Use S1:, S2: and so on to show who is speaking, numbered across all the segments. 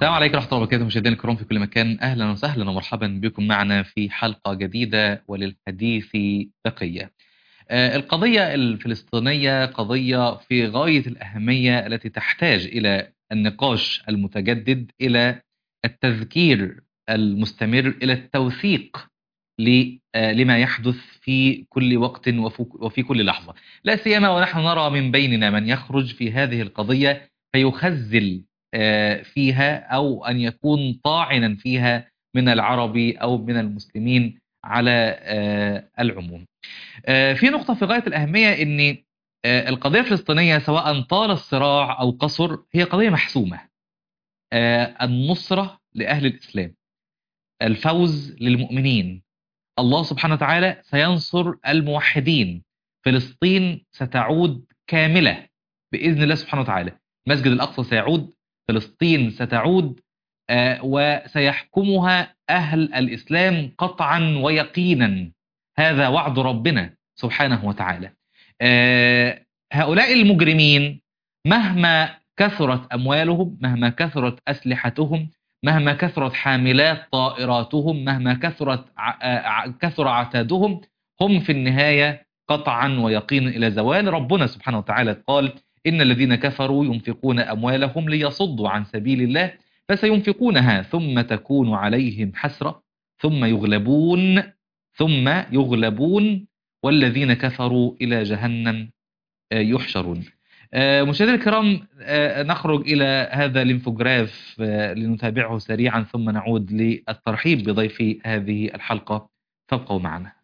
S1: السلام عليكم ورحمة الله وبركاته مشاهدينا الكرام في كل مكان أهلا وسهلا ومرحبا بكم معنا في حلقة جديدة وللحديث بقية آه، القضية الفلسطينية قضية في غاية الأهمية التي تحتاج إلى النقاش المتجدد إلى التذكير المستمر إلى التوثيق ل- آه، لما يحدث في كل وقت وفو- وفي كل لحظة لا سيما ونحن نرى من بيننا من يخرج في هذه القضية فيخزل آه، فيها أو أن يكون طاعنا فيها من العرب أو من المسلمين على آه، العموم آه، في نقطة في غاية الأهمية أن آه، القضية الفلسطينية سواء طال الصراع أو قصر هي قضية محسومة آه، النصرة لأهل الإسلام الفوز للمؤمنين الله سبحانه وتعالى سينصر الموحدين فلسطين ستعود كاملة بإذن الله سبحانه وتعالى مسجد الأقصى سيعود فلسطين ستعود آه، وسيحكمها أهل الإسلام قطعا ويقينا هذا وعد ربنا سبحانه وتعالى آه، هؤلاء المجرمين مهما كثرت أموالهم مهما كثرت أسلحتهم مهما كثرت حاملات طائراتهم مهما كثرت ع- ع- كثر عتادهم هم في النهاية قطعا ويقينا إلى زوال ربنا سبحانه وتعالى قال إن الذين كفروا ينفقون أموالهم ليصدوا عن سبيل الله فسينفقونها ثم تكون عليهم حسرة ثم يغلبون ثم يغلبون والذين كفروا إلى جهنم آه، يحشرون آه، مشاهدينا الكرام آه، نخرج إلى هذا الانفوجراف آه، لنتابعه سريعا ثم نعود للترحيب بضيف هذه الحلقة فابقوا معنا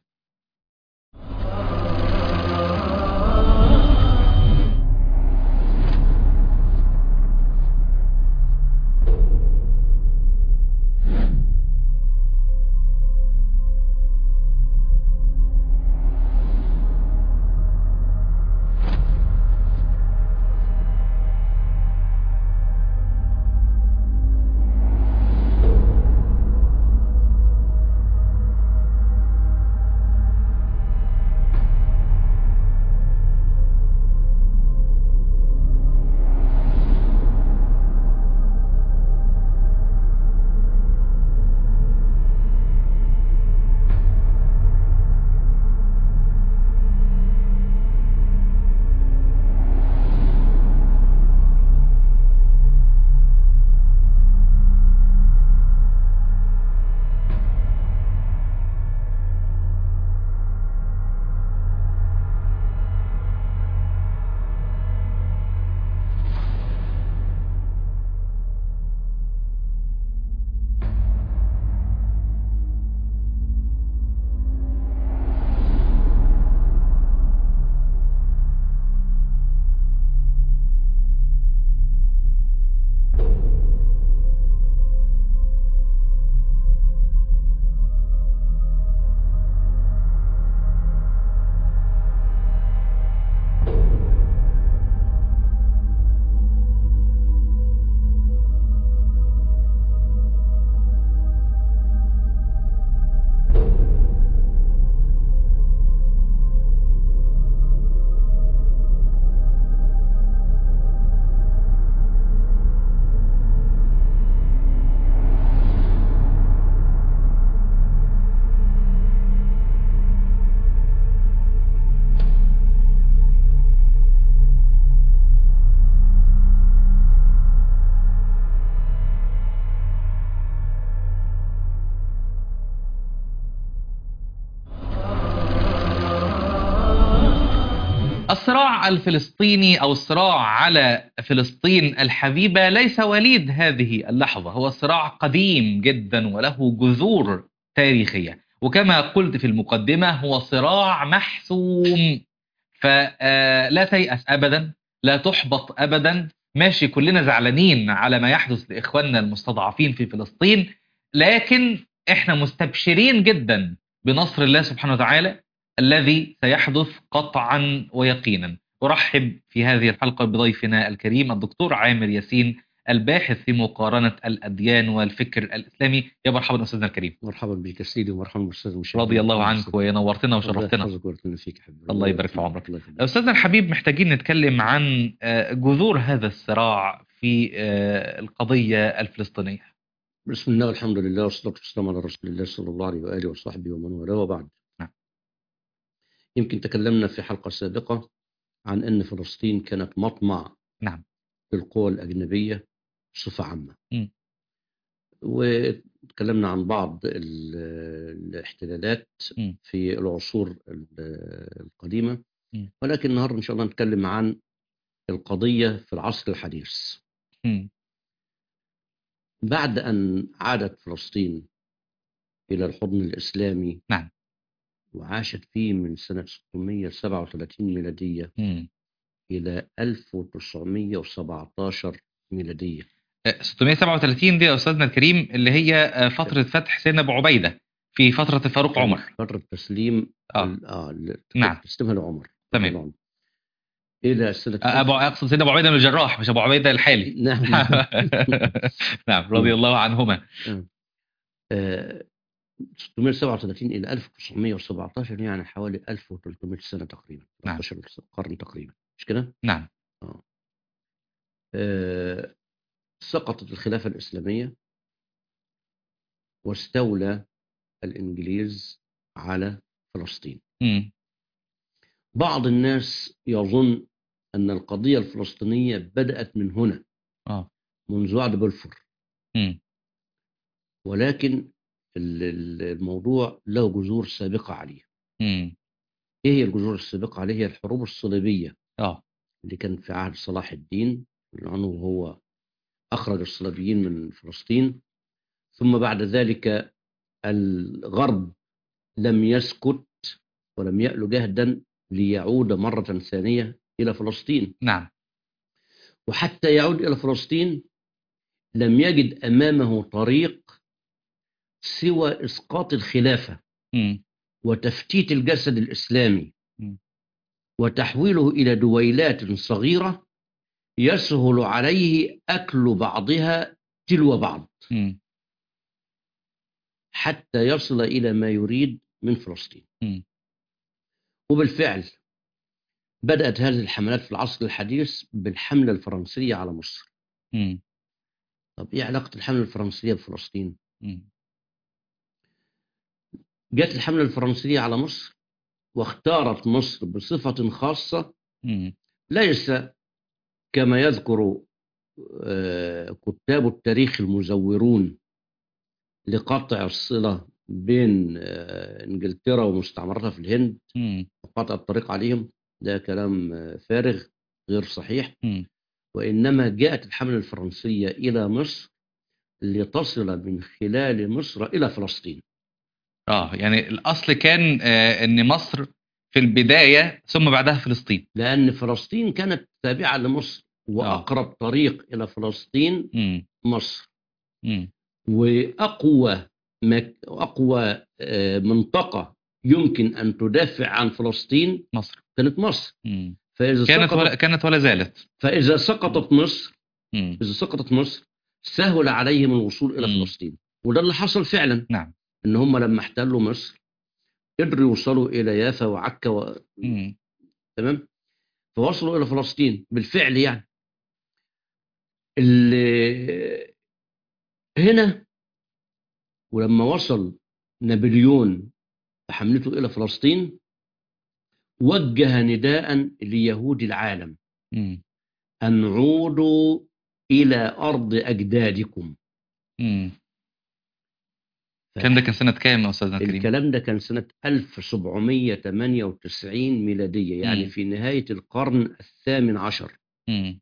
S1: الصراع الفلسطيني أو الصراع على فلسطين الحبيبة ليس وليد هذه اللحظة هو صراع قديم جدا وله جذور تاريخية وكما قلت في المقدمة هو صراع محسوم فلا تيأس أبدا لا تحبط أبدا ماشي كلنا زعلانين على ما يحدث لإخواننا المستضعفين في فلسطين لكن احنا مستبشرين جدا بنصر الله سبحانه وتعالى الذي سيحدث قطعا ويقينا أرحب في هذه الحلقة بضيفنا الكريم الدكتور عامر ياسين الباحث في مقارنة الأديان والفكر الإسلامي يا مرحبا أستاذنا الكريم
S2: مرحبا بك سيدي ومرحبا بالاستاذ المشاهد
S1: رضي الله عنك ونورتنا وشرفتنا
S2: الله يحفظك ويبارك فيك حبيبي
S1: الله يبارك في عمرك.
S2: الله يخليك.
S1: أستاذنا الحبيب محتاجين نتكلم عن آه، جذور هذا الصراع في آه، القضية الفلسطينية
S2: بسم الله والحمد لله والصلاة والسلام على رسول الله صلى الله عليه وآله وصحبه ومن والاه وبعد
S1: نعم.
S2: يمكن تكلمنا في حلقة سابقة عن أن فلسطين كانت مطمع
S1: نعم.
S2: للقوى الأجنبية بصفة عامة
S1: م.
S2: وتكلمنا عن بعض ال- الاحتلالات
S1: م.
S2: في العصور ال- القديمة
S1: م.
S2: ولكن النهاردة إن شاء الله نتكلم عن القضية في العصر الحديث
S1: مم.
S2: بعد أن عادت فلسطين إلى الحضن الإسلامي
S1: نعم.
S2: وعاشت فيه من سنة 637 ميلادية
S1: مم.
S2: إلى 1917 ميلادية
S1: آه، 637 دي يا أستاذنا الكريم اللي هي آه، فترة فتح سيدنا أبو عبيدة في فترة الفاروق عمر
S2: فترة تسليم
S1: آه.
S2: ال- آه ال-
S1: نعم.
S2: تسليمها لعمر
S1: تمام.
S2: رضي الله عنه. إلى سنة
S1: آه، أبو أقصد سيدنا أبو عبيدة بن الجراح مش أبو عبيدة الحالي
S2: نعم
S1: نعم رضي الله عنهما
S2: آه، 637 إلى 1917 يعني حوالي 1300 سنة تقريبا
S1: نعم.
S2: 13 قرن تقريبا مش كده؟
S1: نعم
S2: آه، سقطت الخلافة الإسلامية واستولى الإنجليز على فلسطين
S1: مم.
S2: بعض الناس يظن أن القضية الفلسطينية بدأت من هنا
S1: آه.
S2: منذ عهد بلفور
S1: مم.
S2: ولكن ال- ال- الموضوع له جذور سابقة عليه
S1: مم.
S2: إيه هي الجذور السابقة عليه هي الحروب الصليبية
S1: آه
S2: اللي كان في عهد صلاح الدين لأنه هو أخرج الصليبيين من فلسطين ثم بعد ذلك الغرب لم يسكت ولم يأل جهدا ليعود مرة ثانية إلى فلسطين
S1: نعم
S2: وحتى يعود إلى فلسطين لم يجد أمامه طريق سوى إسقاط الخلافة
S1: مم.
S2: وتفتيت الجسد الإسلامي
S1: م.
S2: وتحويله إلى دويلات صغيرة يسهل عليه أكل بعضها تلو بعض
S1: مم.
S2: حتى يصل إلى ما يريد من فلسطين
S1: م.
S2: وبالفعل بدأت هذه الحملات في العصر الحديث بالحملة الفرنسية على مصر
S1: مم.
S2: طب إيه علاقة الحملة الفرنسية بفلسطين؟
S1: مم.
S2: جاءت الحملة الفرنسية على مصر واختارت مصر بصفة خاصة
S1: مم.
S2: ليس كما يذكر آه، كتاب التاريخ المزورون لقطع الصلة بين آه، انجلترا ومستعمراتها في الهند
S1: مم.
S2: وقطع الطريق عليهم ده كلام آه، فارغ غير صحيح
S1: مم.
S2: وإنما جاءت الحملة الفرنسية إلى مصر لتصل من خلال مصر إلى فلسطين
S1: اه يعني الاصل كان آه ان مصر في البدايه ثم بعدها فلسطين
S2: لأن فلسطين كانت تابعة لمصر وأقرب طريق إلى فلسطين
S1: مم.
S2: مصر
S1: مم.
S2: وأقوى مك... أقوى آه، منطقة يمكن أن تدافع عن فلسطين
S1: مصر
S2: كانت مصر
S1: مم.
S2: فإذا
S1: كانت
S2: سقطت
S1: ولا كانت ولا زالت
S2: فإذا سقطت مصر
S1: مم.
S2: إذا سقطت مصر سهل عليهم الوصول إلى
S1: مم.
S2: فلسطين وده اللي حصل فعلا
S1: نعم
S2: إن هم لما احتلوا مصر قدروا يوصلوا إلى يافا وعكا و...
S1: مم.
S2: تمام فوصلوا إلى فلسطين بالفعل يعني اللي هنا ولما وصل نابليون بحملته إلى فلسطين وجه نداء ليهود العالم
S1: مم.
S2: أن عودوا إلى أرض أجدادكم
S1: مم. كان ده كان سنه كام يا استاذنا الكريم
S2: الكلام ده كان سنة 1798 ميلادية يعني
S1: مم.
S2: في نهاية القرن الثامن عشر
S1: مم.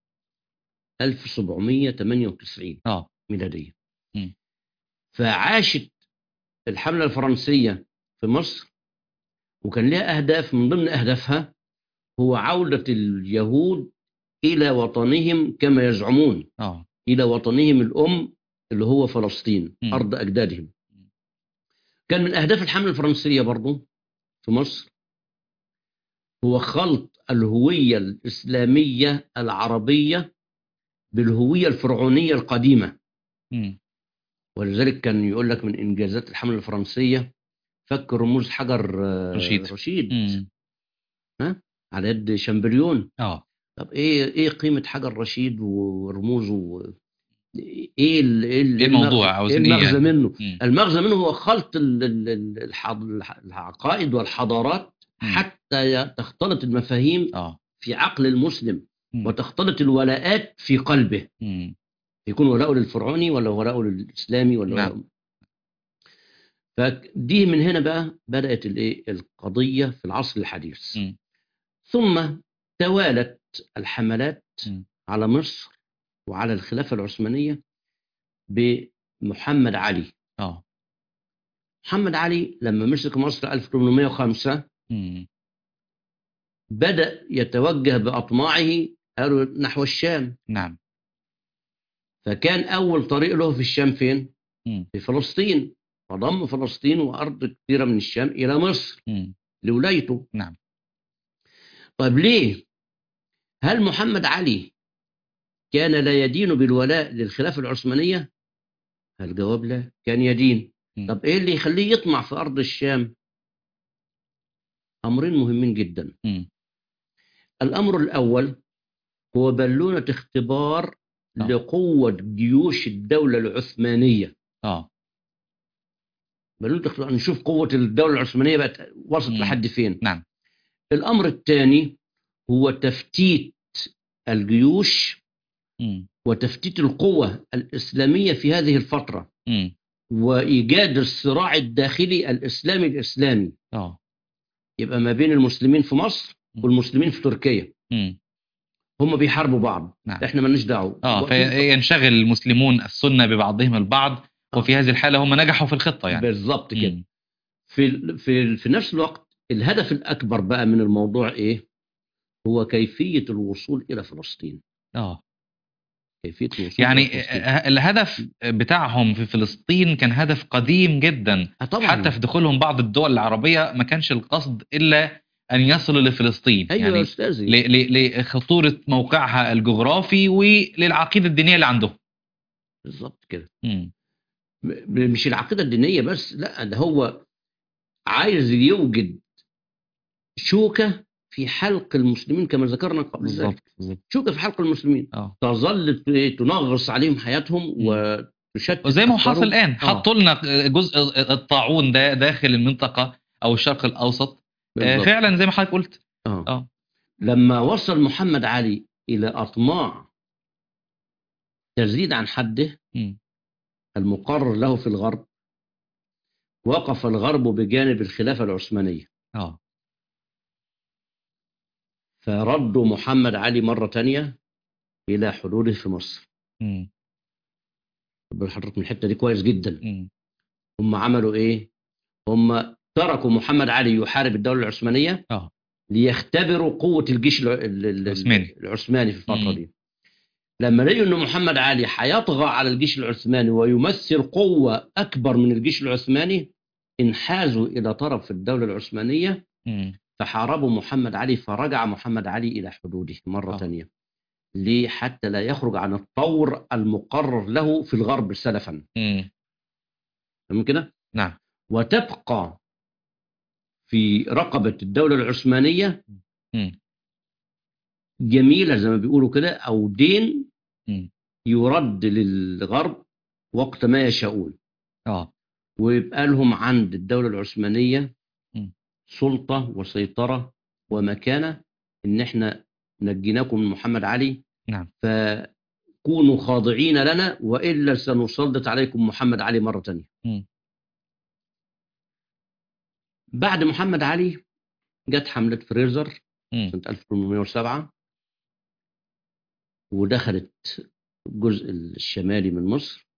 S2: 1798
S1: اه
S2: ميلادية
S1: مم.
S2: فعاشت الحملة الفرنسية في مصر وكان لها أهداف من ضمن أهدافها هو عودة اليهود إلى وطنهم كما يزعمون
S1: اه
S2: إلى وطنهم الأم اللي هو فلسطين
S1: مم.
S2: أرض أجدادهم كان من أهداف الحملة الفرنسية برضو في مصر هو خلط الهوية الإسلامية العربية بالهوية الفرعونية القديمة
S1: مم.
S2: ولذلك كان يقول لك من إنجازات الحملة الفرنسية فك رموز حجر آه،
S1: رشيد.
S2: رشيد
S1: مم.
S2: على يد شامبليون
S1: اه
S2: طب ايه ايه قيمه حجر رشيد ورموزه و- ايه ال- ايه ال-
S1: إيه الموضوع؟
S2: المغزى-
S1: عاوزين
S2: ايه
S1: إيه
S2: المغزى
S1: يعني؟
S2: منه
S1: مم.
S2: المغزى منه هو خلط ال- ال- ال- الحض- الح- العقائد والحضارات
S1: مم.
S2: حتى ي- تختلط المفاهيم
S1: اه
S2: في عقل المسلم
S1: مم.
S2: وتختلط الولاءات في قلبه
S1: مم.
S2: يكون ولاؤه للفرعوني ولا ولاؤه للاسلامي ولا
S1: نعم.
S2: ولاؤه فدي من هنا بقى بدات الايه القضيه في العصر الحديث
S1: مم.
S2: ثم توالت الحملات
S1: مم.
S2: على مصر وعلى الخلافه العثمانيه بمحمد علي
S1: اه
S2: محمد علي لما مسك مصر 1805
S1: مم.
S2: بدأ يتوجه بأطماعه قالوا نحو الشام
S1: نعم
S2: فكان أول طريق له في الشام فين؟
S1: مم.
S2: في فلسطين فضم فلسطين وأرض كثيرة من الشام إلى مصر
S1: مم.
S2: لولايته
S1: نعم
S2: طيب ليه؟ هل محمد علي كان لا يدين بالولاء للخلافة العثمانية؟ الجواب لا كان يدين
S1: مم.
S2: طب إيه اللي يخليه يطمع في أرض الشام؟ أمرين مهمين جدا
S1: مم.
S2: الأمر الأول هو بالونة اختبار
S1: آه.
S2: لقوة جيوش الدولة العثمانية
S1: اه
S2: بالونة اختبار نشوف قوة الدولة العثمانية بقت وصلت
S1: مم.
S2: لحد فين
S1: نعم
S2: الأمر الثاني هو تفتيت الجيوش
S1: مم.
S2: وتفتيت القوة الإسلامية في هذه الفترة
S1: مم.
S2: وإيجاد الصراع الداخلي الإسلامي الإسلامي
S1: اه
S2: يبقى ما بين المسلمين في مصر
S1: مم.
S2: والمسلمين في تركيا
S1: مم.
S2: هم بيحاربوا بعض
S1: نعم.
S2: احنا مالناش دعوه
S1: اه
S2: واقفين-
S1: فينشغل المسلمون السنة ببعضهم البعض وفي هذه الحالة هم نجحوا في الخطة يعني
S2: بالظبط كده
S1: مم.
S2: في في في نفس الوقت الهدف الاكبر بقى من الموضوع ايه؟ هو كيفيه الوصول الى فلسطين
S1: اه
S2: كيفيه الوصول
S1: يعني
S2: إلى فلسطين.
S1: آه، الهدف بتاعهم في فلسطين كان هدف قديم جدا
S2: آه طبعا
S1: حتى في دخولهم بعض الدول العربية ما كانش القصد إلا أن يصلوا لفلسطين
S2: ايوه يا
S1: يعني
S2: استاذي
S1: ل- ل- لخطورة موقعها الجغرافي وللعقيدة الدينية اللي عندهم
S2: بالظبط كده
S1: مم.
S2: م- مش العقيده الدينيه بس لا ده هو عايز يوجد شوكه في حلق المسلمين كما ذكرنا قبل ذلك
S1: بالظبط بالظبط
S2: شوكه في حلق المسلمين
S1: اه
S2: تظل ت- تنغص عليهم حياتهم
S1: مم.
S2: وتشتت
S1: وزي ما هو
S2: أفكارهم.
S1: حاصل الآن
S2: آه.
S1: حطوا لنا جزء الطاعون ده داخل المنطقة أو الشرق الأوسط آه،
S2: بالظبط.
S1: فعلا زي ما حضرتك قلت
S2: آه.
S1: اه
S2: لما وصل محمد علي إلى أطماع تزيد عن حده
S1: مم.
S2: المقرر له في الغرب وقف الغرب بجانب الخلافة العثمانية
S1: اه
S2: فردوا محمد علي مرة تانية إلى حدوده في مصر
S1: مم.
S2: خد حضرتك من الحتة دي كويس جدا
S1: مم.
S2: هم عملوا إيه هم تركوا محمد علي يحارب الدولة العثمانية
S1: اه
S2: ليختبروا قوة الجيش الع- ال- ال-
S1: العثماني.
S2: العثماني في الفترة
S1: مم.
S2: دي لما لقوا ان محمد علي هيطغى على الجيش العثماني ويمثل قوة اكبر من الجيش العثماني انحازوا الى طرف الدولة العثمانية
S1: مم.
S2: فحاربوا محمد علي فرجع محمد علي الى حدوده مرة
S1: آه.
S2: ثانية ليه حتى لا يخرج عن الطور المقرر له في الغرب سلفا
S1: مم.
S2: تمام كده
S1: نعم
S2: وتبقى في رقبة الدولة العثمانية
S1: مم.
S2: جميلة زي ما بيقولوا كده أو دين
S1: مم.
S2: يرد للغرب وقت ما يشاءون
S1: اه
S2: ويبقى لهم عند الدولة العثمانية
S1: مم.
S2: سلطة وسيطرة ومكانة إن إحنا نجيناكم من محمد علي
S1: نعم
S2: فكونوا خاضعين لنا وإلا سنسلط عليكم محمد علي مرة تانية
S1: مم.
S2: بعد محمد علي جت حملة فريزر
S1: مم.
S2: سنة 1807 ودخلت الجزء الشمالي من مصر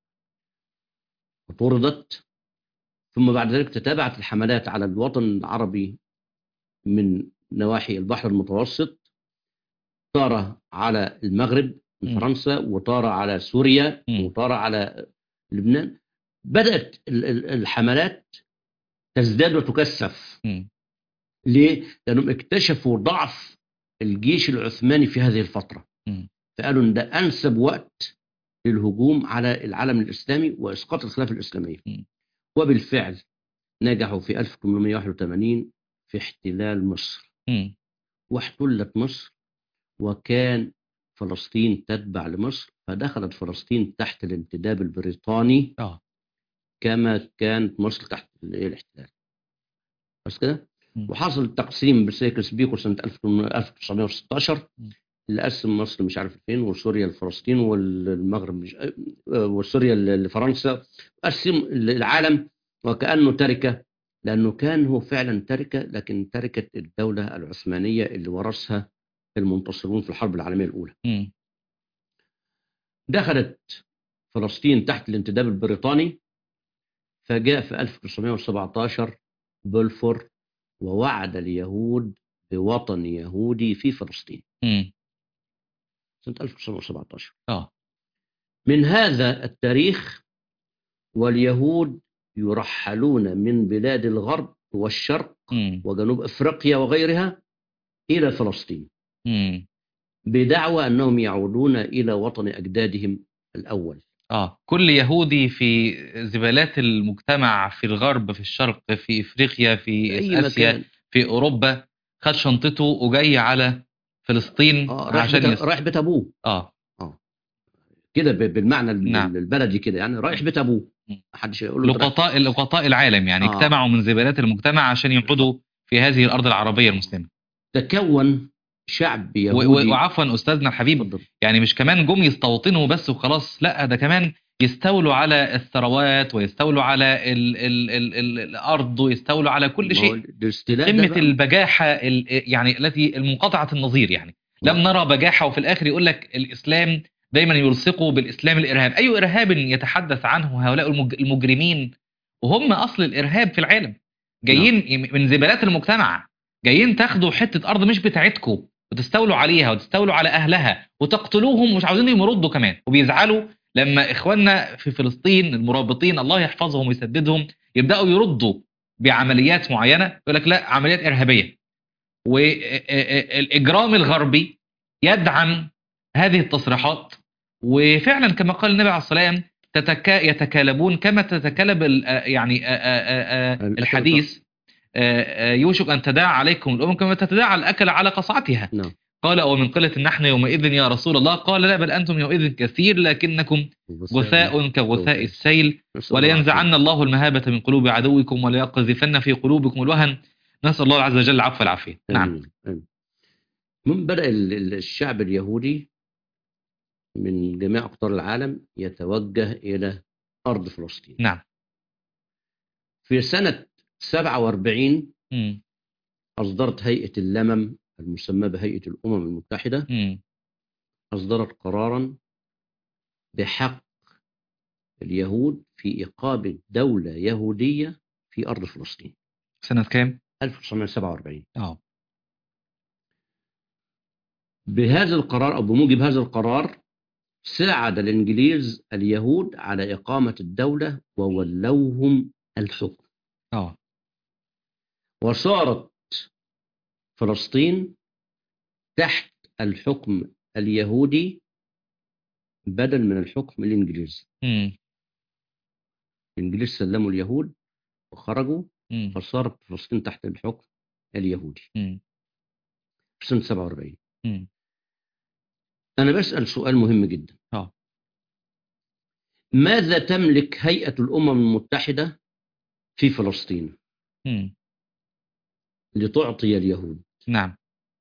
S2: وطردت ثم بعد ذلك تتابعت الحملات على الوطن العربي من نواحي البحر المتوسط طار على المغرب من
S1: م.
S2: فرنسا وطار على سوريا
S1: م.
S2: وطار على لبنان بدأت ال- ال- الحملات تزداد وتكثف
S1: مم.
S2: ليه؟ لأنهم اكتشفوا ضعف الجيش العثماني في هذه الفترة
S1: مم.
S2: فقالوا ان ده انسب وقت للهجوم على العالم الاسلامي واسقاط الخلافه الاسلاميه
S1: مم.
S2: وبالفعل نجحوا في 1881 في احتلال مصر
S1: مم.
S2: واحتلت مصر وكان فلسطين تتبع لمصر فدخلت فلسطين تحت الانتداب البريطاني
S1: اه
S2: كما كانت مصر تحت الإيه الاحتلال بس كده
S1: مم.
S2: وحصل تقسيم بسيكلس بيكو سنة 1916
S1: مم.
S2: اللي قسم مصر مش عارف فين وسوريا لفلسطين والمغرب مش آه، وسوريا لفرنسا قسم العالم وكأنه تركة لأنه كان هو فعلا تركة لكن تركة الدولة العثمانية اللي ورثها المنتصرون في الحرب العالمية الأولى
S1: مم.
S2: دخلت فلسطين تحت الانتداب البريطاني فجاء في 1917 بلفور ووعد اليهود بوطن يهودي في فلسطين
S1: مم.
S2: سنة 1917
S1: اه
S2: من هذا التاريخ واليهود يرحلون من بلاد الغرب والشرق
S1: مم.
S2: وجنوب افريقيا وغيرها الى فلسطين
S1: مم.
S2: بدعوى انهم يعودون الى وطن اجدادهم الاول
S1: اه كل يهودي في زبالات المجتمع في الغرب في الشرق في افريقيا في
S2: اي
S1: اسيا
S2: مكان
S1: في اوروبا خد شنطته وجاي على فلسطين
S2: آه رايح
S1: عشان
S2: بيت
S1: يس...
S2: رايح بيت ابوه
S1: اه
S2: كده ب- بالمعنى ال-
S1: نعم.
S2: البلدي كده يعني رايح بيت ابوه
S1: مم.
S2: محدش يقول له أنت رايح-
S1: لقطاء لقطاء العالم يعني
S2: آه.
S1: اجتمعوا من زبالات المجتمع عشان يقعدوا في هذه الارض العربيه المسلمه
S2: تكون شعب
S1: و-
S2: يهودي
S1: و- وعفوا استاذنا الحبيب
S2: اتفضل.
S1: يعني مش كمان جم يستوطنوا بس وخلاص لا ده كمان يستولوا على الثروات ويستولوا على ال ال ال ال الارض ويستولوا على كل
S2: ما هو
S1: شيء
S2: الاستيلاء ده
S1: قمه
S2: بقى.
S1: البجاحه ال- يعني التي المنقطعه النظير يعني لم نرى بجاحه وفي الاخر يقول لك الاسلام دايما يلصقوا بالاسلام الارهاب اي ارهاب يتحدث عنه هؤلاء المج- المجرمين وهم اصل الارهاب في العالم جايين من زبالات المجتمع جايين تاخدوا حته ارض مش بتاعتكم وتستولوا عليها وتستولوا على اهلها وتقتلوهم ومش عاوزين يردوا كمان وبيزعلوا لما اخواننا في فلسطين المرابطين الله يحفظهم ويسددهم يبداوا يردوا بعمليات معينه يقول لك لا عمليات ارهابيه والاجرام الغربي يدعم هذه التصريحات وفعلا كما قال النبي عليه الصلاه والسلام تتكا يتكالبون كما تتكالب ال- آه يعني آه آه آه
S2: الأكل
S1: الحديث آه آه يوشك ان تداعى عليكم الامم كما تتداعى الاكل على قصعتها
S2: نعم
S1: قال ومن قله نحن يومئذ يا رسول الله قال لا بل انتم يومئذ كثير لكنكم غثاء كغثاء السيل
S2: نسأل الله
S1: ولينزعن الله المهابة من قلوب عدوكم وليقذفن في قلوبكم الوهن نسأل الله عز وجل العفو والعافية نعم
S2: آمين. آمين. من بدأ ال- ال- الشعب اليهودي من جميع أقطار العالم يتوجه إلى أرض فلسطين
S1: نعم
S2: في سنة 47
S1: مم.
S2: أصدرت هيئة اللمم المسمى بهيئة الأمم المتحدة
S1: مم.
S2: أصدرت قرارا بحق اليهود في إقامة دولة يهودية في أرض فلسطين
S1: سنة كام؟
S2: 1947
S1: اه
S2: بهذا القرار أو بموجب هذا القرار ساعد الإنجليز اليهود على إقامة الدولة وولوهم الحكم
S1: اه
S2: وصارت فلسطين تحت الحكم اليهودي بدل من الحكم الإنجليزي
S1: مم.
S2: الإنجليز سلموا اليهود وخرجوا
S1: مم.
S2: فصارت فلسطين تحت الحكم اليهودي
S1: مم.
S2: في سنة 47
S1: مم.
S2: أنا بسأل سؤال مهم جدا
S1: آه.
S2: ماذا تملك هيئة الأمم المتحدة في فلسطين
S1: مم.
S2: لتعطي اليهود
S1: نعم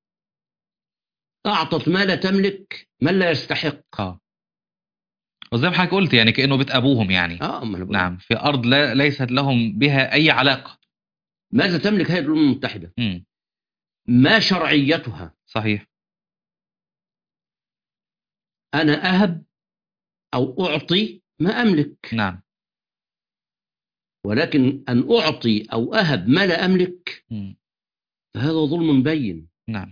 S2: أعطت ما لا تملك من لا يستحق
S1: اه وزي ما حضرتك قلت يعني كأنه بيت أبوهم يعني
S2: آه ما أنا بقول.
S1: نعم في أرض لا ليست لهم بها أي علاقة
S2: ماذا تملك هيئة الأمم المتحدة
S1: مم.
S2: ما شرعيتها
S1: صحيح
S2: أنا أهب أو أعطي ما أملك
S1: نعم
S2: ولكن أن أعطي أو أهب ما لا أملك
S1: مم.
S2: فهذا ظلم بين
S1: نعم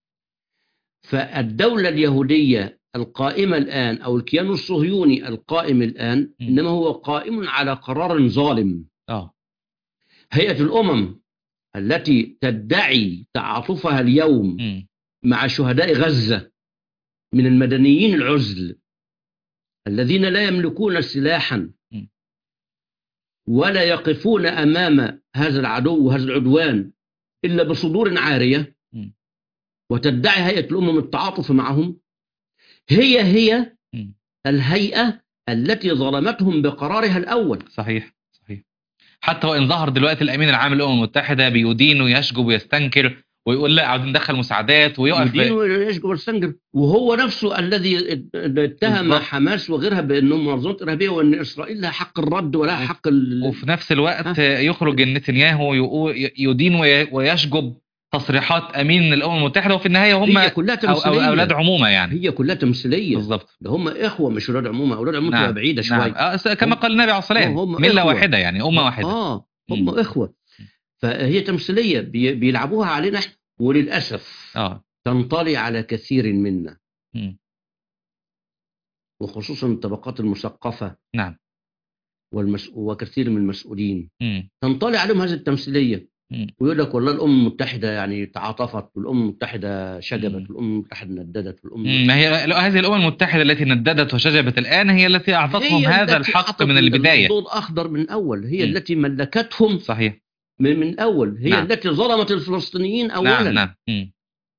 S2: فالدولة اليهودية القائمة الآن أو الكيان الصهيوني القائم الآن
S1: م.
S2: إنما هو قائم على قرار ظالم
S1: اه
S2: هيئة الأمم التي تدعي تعاطفها اليوم
S1: مم.
S2: مع شهداء غزة من المدنيين العزل الذين لا يملكون سلاحا
S1: م.
S2: ولا يقفون أمام هذا العدو وهذا العدوان إلا بصدور عارية
S1: م.
S2: وتدعي هيئة الأمم التعاطف معهم هي هي
S1: مم.
S2: الهيئة التي ظلمتهم بقرارها الأول
S1: صحيح صحيح حتى وان ظهر دلوقتي الامين العام للامم المتحده بيدين ويشجب ويستنكر ويقول لا عاوزين ندخل مساعدات ويقف
S2: يدين ويشجب ويستنكر وهو نفسه الذي اتهم
S1: بالضبط.
S2: حماس وغيرها بأنهم منظمة إرهابية وأن إسرائيل لها حق الرد ولها حق ال...
S1: وفي نفس الوقت يخرج نتنياهو يقو- يدين وي- ويشجب تصريحات امين الامم المتحده وفي النهايه هم
S2: هي كلها
S1: أو أو
S2: تمثيلية
S1: اولاد عمومه يعني
S2: هي كلها تمثيلية
S1: بالظبط
S2: ده هم إخوة مش أولاد عمومة أولاد عمومة تبقى بعيدة شوية
S1: نعم آه، س- كما قال النبي عليه الصلاه
S2: هم- هم
S1: والسلام مله
S2: إخوة.
S1: واحده يعني امه واحده
S2: اه هم
S1: مم.
S2: اخوه فهي تمثيليه بي- بيلعبوها علينا إحنا، وللاسف
S1: اه
S2: تنطلي على كثير منا
S1: مم.
S2: وخصوصا الطبقات المثقفه
S1: نعم
S2: والمس... وكثير من المسؤولين
S1: مم.
S2: تنطلي عليهم هذه التمثيليه
S1: مم.
S2: ويقول لك والله الامم المتحده يعني تعاطفت والامم المتحده شجبت
S1: مم.
S2: والامم المتحده نددت والامم
S1: مم. ما هي هذه الامم المتحده التي نددت وشجبت الان هي التي اعطتهم
S2: هي
S1: هذا
S2: التي
S1: الحق
S2: أعطت
S1: من البدايه
S2: الضوء الاخضر من الاول هي
S1: مم.
S2: التي ملكتهم
S1: صحيح
S2: من, من الاول هي
S1: نعم.
S2: التي ظلمت الفلسطينيين اولا
S1: نعم نعم مم.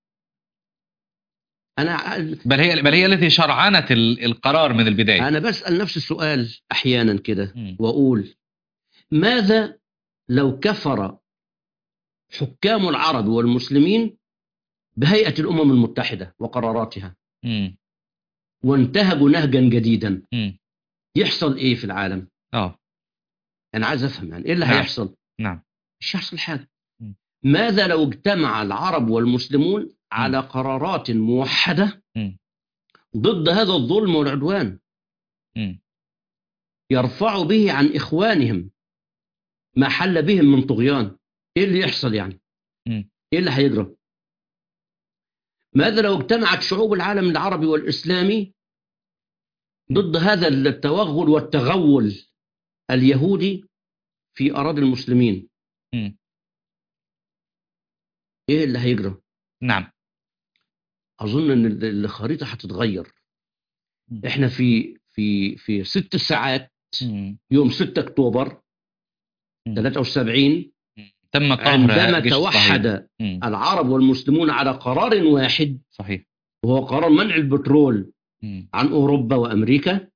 S2: انا
S1: بل هي بل هي التي شرعنت ال- القرار من البدايه
S2: انا بسال نفس السؤال احيانا كده
S1: مم.
S2: واقول ماذا لو كفر حكام العرب والمسلمين بهيئه الامم المتحده وقراراتها
S1: مم.
S2: وانتهجوا نهجا جديدا
S1: مم.
S2: يحصل ايه في العالم
S1: اه
S2: انا عايز افهم يعني ايه اللي
S1: نعم.
S2: هيحصل
S1: نعم
S2: مش هيحصل حاجه
S1: مم.
S2: ماذا لو اجتمع العرب والمسلمون على قرارات موحده
S1: مم.
S2: ضد هذا الظلم والعدوان
S1: مم.
S2: يرفعوا به عن اخوانهم ما حل بهم من طغيان ايه اللي يحصل يعني
S1: مم.
S2: ايه اللي هيجرى ماذا لو اجتمعت شعوب العالم العربي والاسلامي ضد هذا التوغل والتغول اليهودي في اراضي المسلمين
S1: مم.
S2: ايه اللي هيجرى
S1: نعم
S2: اظن ان ال- الخريطه هتتغير
S1: مم.
S2: احنا في في في ست ساعات
S1: مم.
S2: يوم 6 اكتوبر
S1: مم.
S2: 73
S1: تم قهر
S2: عندما
S1: جيش الصهيوني.
S2: توحد
S1: مم.
S2: العرب والمسلمون على قرار واحد
S1: صحيح
S2: وهو قرار منع البترول
S1: مم.
S2: عن اوروبا وامريكا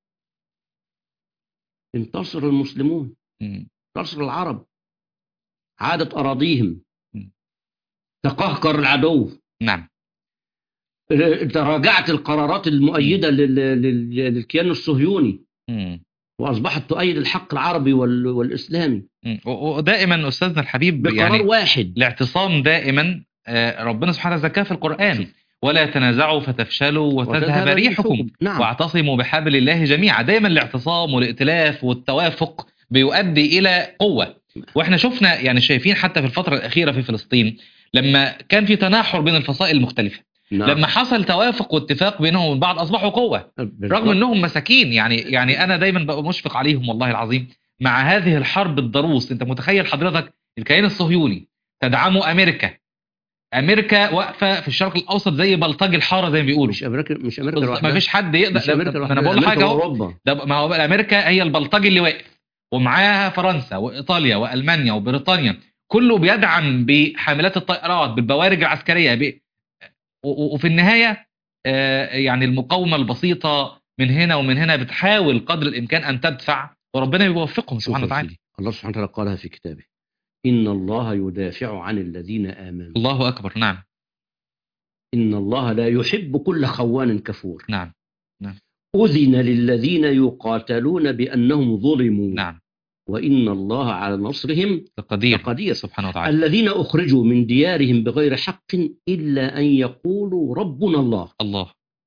S2: انتصر المسلمون
S1: مم.
S2: انتصر العرب عادت اراضيهم
S1: م.
S2: تقهقر العدو
S1: نعم
S2: تراجعت القرارات المؤيده لل- لل- للكيان الصهيوني
S1: مم.
S2: واصبحت تؤيد الحق العربي وال- والاسلامي
S1: مم. و- ودائما استاذنا الحبيب
S2: بقرار
S1: يعني
S2: واحد
S1: الاعتصام دائما آه، ربنا سبحانه زكاه في القرآن ولا تنازعوا فتفشلوا وتذهب ريحكم
S2: نعم
S1: واعتصموا بحبل الله جميعا دايما الاعتصام والائتلاف والتوافق بيؤدي الى قوه واحنا شفنا يعني شايفين حتى في الفتره الاخيره في فلسطين لما كان في تناحر بين الفصائل المختلفه
S2: نعم.
S1: لما حصل توافق واتفاق بينهم وبين بعض اصبحوا قوه
S2: بالضبط.
S1: رغم انهم مساكين يعني يعني انا دايما ببقى مشفق عليهم والله العظيم مع هذه الحرب الضروس انت متخيل حضرتك الكيان الصهيوني تدعمه امريكا امريكا واقفه في الشرق الاوسط زي بلطجي الحاره زي ما بيقولوا
S2: مش امريكا مش امريكا
S1: ما
S2: لوحدها
S1: فيش حد يقدر
S2: مش
S1: ده-
S2: امريكا
S1: ده-
S2: لوحدها
S1: انا بقول
S2: أمريكا
S1: حاجه اهو
S2: واوروبا
S1: ده ما هو امريكا هي البلطجي اللي واقف ومعاها فرنسا وايطاليا والمانيا وبريطانيا كله بيدعم بحاملات الطائرات بالبوارج العسكريه ب... و- و- وفي النهايه آه، يعني المقاومه البسيطه من هنا ومن هنا بتحاول قدر الامكان ان تدفع وربنا بيوفقهم
S2: شوف
S1: سبحانه
S2: يا
S1: وتعالى
S2: سيدي، الله سبحانه وتعالى قالها في كتابه ان الله يدافع عن الذين امنوا
S1: الله اكبر نعم
S2: ان الله لا يحب كل خوان كفور
S1: نعم
S2: اذن للذين يقاتلون بانهم ظلموا
S1: نعم
S2: وان الله على نصرهم
S1: قدير
S2: لقدير
S1: سبحانه وتعالى
S2: الذين اخرجوا من ديارهم بغير حق الا ان يقولوا ربنا الله
S1: الله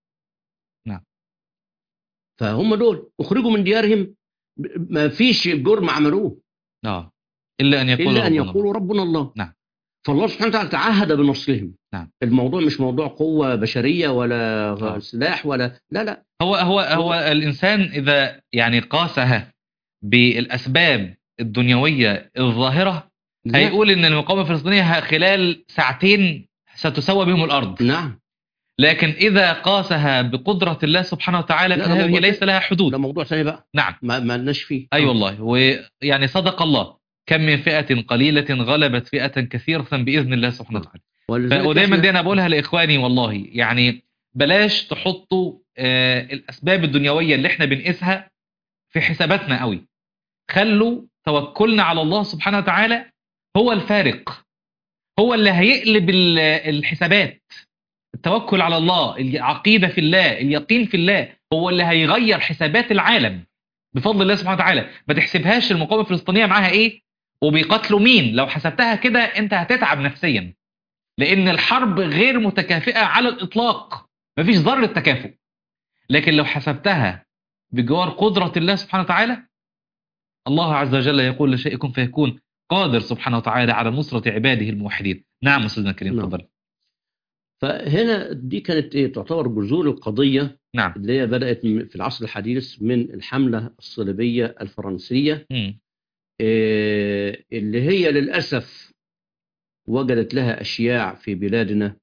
S2: فهم دول اخرجوا من ديارهم ما فيش جرم عملوه
S1: اه الا ان يقول
S2: الا ان
S1: ربنا الله.
S2: يقولوا ربنا الله
S1: نعم.
S2: فالله سبحانه وتعالى تعهد بنصرهم
S1: نعم.
S2: الموضوع مش موضوع قوه بشريه ولا
S1: آه.
S2: سلاح ولا لا لا
S1: هو هو هو الانسان اذا يعني قاسها بالاسباب الدنيويه الظاهره
S2: لا.
S1: هيقول ان المقاومه الفلسطينيه خلال ساعتين ستسوى بهم الارض
S2: نعم
S1: لكن اذا قاسها بقدره الله سبحانه وتعالى
S2: لا، ده
S1: فهذه
S2: موضوع
S1: ليس لها
S2: ده
S1: حدود
S2: موضوع ثاني بقى
S1: نعم
S2: ما ما لناش فيه
S1: اي
S2: آه.
S1: والله ويعني صدق الله كم من فئه قليله غلبت فئه كثيره باذن الله سبحانه
S2: نعم.
S1: وتعالى
S2: ولذلك
S1: ودايما
S2: إحنا-
S1: دي انا بقولها لاخواني والله يعني بلاش تحطوا آه، الاسباب الدنيويه اللي احنا بنقيسها في حساباتنا قوي خلوا توكلنا على الله سبحانه وتعالى هو الفارق هو اللي هيقلب ال- الحسابات التوكل على الله العقيده في الله اليقين في الله هو اللي هيغير حسابات العالم بفضل الله سبحانه وتعالى ما تحسبهاش المقاومه الفلسطينيه معاها ايه وبيقاتلوا مين لو حسبتها كده انت هتتعب نفسيا لان الحرب غير متكافئه على الاطلاق مفيش ذره تكافؤ لكن لو حسبتها بجوار قدره الله سبحانه وتعالى الله عز وجل يقول لشيء كن فيكون قادر سبحانه وتعالى على نصره عباده الموحدين نعم استاذنا الكريم
S2: نعم.
S1: تفضل
S2: فهنا دي كانت ايه تعتبر جذور القضيه
S1: نعم
S2: اللي هي بدات م- في العصر الحديث من الحمله الصليبيه الفرنسيه
S1: مم.
S2: آه، اللي هي للاسف وجدت لها اشياع في بلادنا